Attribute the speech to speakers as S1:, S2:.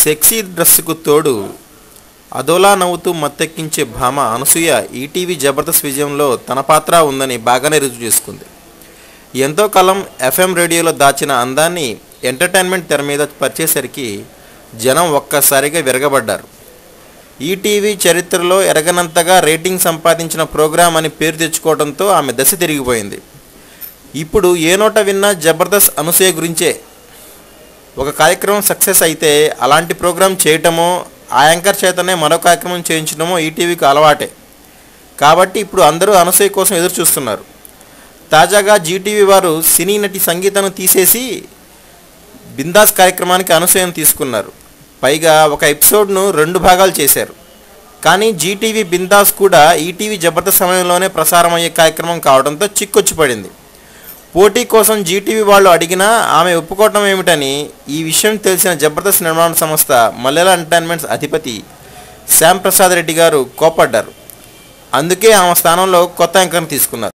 S1: sexy డ్రెస్సుకు తోడు అదోలా నవ్వుతూ మత్తెక్కించే భామ అనసూయ ఈటీవీ జబర్దస్త్ విజయంలో తన పాత్ర ఉందని బాగానే రుజువు చేసుకుంది ఎంతో కాలం ఎఫ్ఎం రేడియోలో దాచిన అందాన్ని ఎంటర్టైన్మెంట్ తెర మీద పరిచేసరికి జనం ఒక్కసారిగా విరగబడ్డారు ఈటీవీ చరిత్రలో ఎరగనంతగా రేటింగ్ సంపాదించిన ప్రోగ్రాం అని పేరు తెచ్చుకోవడంతో ఆమె దశ తిరిగిపోయింది ఇప్పుడు ఏ నోట విన్నా జబర్దస్త్ అనసూయ గురించే ఒక కార్యక్రమం సక్సెస్ అయితే అలాంటి ప్రోగ్రాం చేయటమో ఆ యాంకర్ చేతనే మరో కార్యక్రమం చేయించడమో ఈటీవీకి అలవాటే కాబట్టి ఇప్పుడు అందరూ అనసూయ కోసం ఎదురు చూస్తున్నారు తాజాగా జీటీవీ వారు సినీ నటి సంగీతను తీసేసి బిందాస్ కార్యక్రమానికి అనసూయను తీసుకున్నారు పైగా ఒక ఎపిసోడ్ను రెండు భాగాలు చేశారు కానీ జీటీవీ బిందాస్ కూడా ఈటీవీ జబర్దస్త్ సమయంలోనే ప్రసారం అయ్యే కార్యక్రమం కావడంతో చిక్కొచ్చి పడింది పోటీ కోసం జీటీవీ వాళ్ళు అడిగినా ఆమె ఒప్పుకోవటం ఏమిటని ఈ విషయం తెలిసిన జబర్దస్త్ నిర్మాణ సంస్థ మల్లెల ఎంటర్టైన్మెంట్స్ అధిపతి శ్యామ్ ప్రసాద్ రెడ్డి గారు కోపడ్డారు అందుకే ఆమె స్థానంలో కొత్త యాంకర్ని తీసుకున్నారు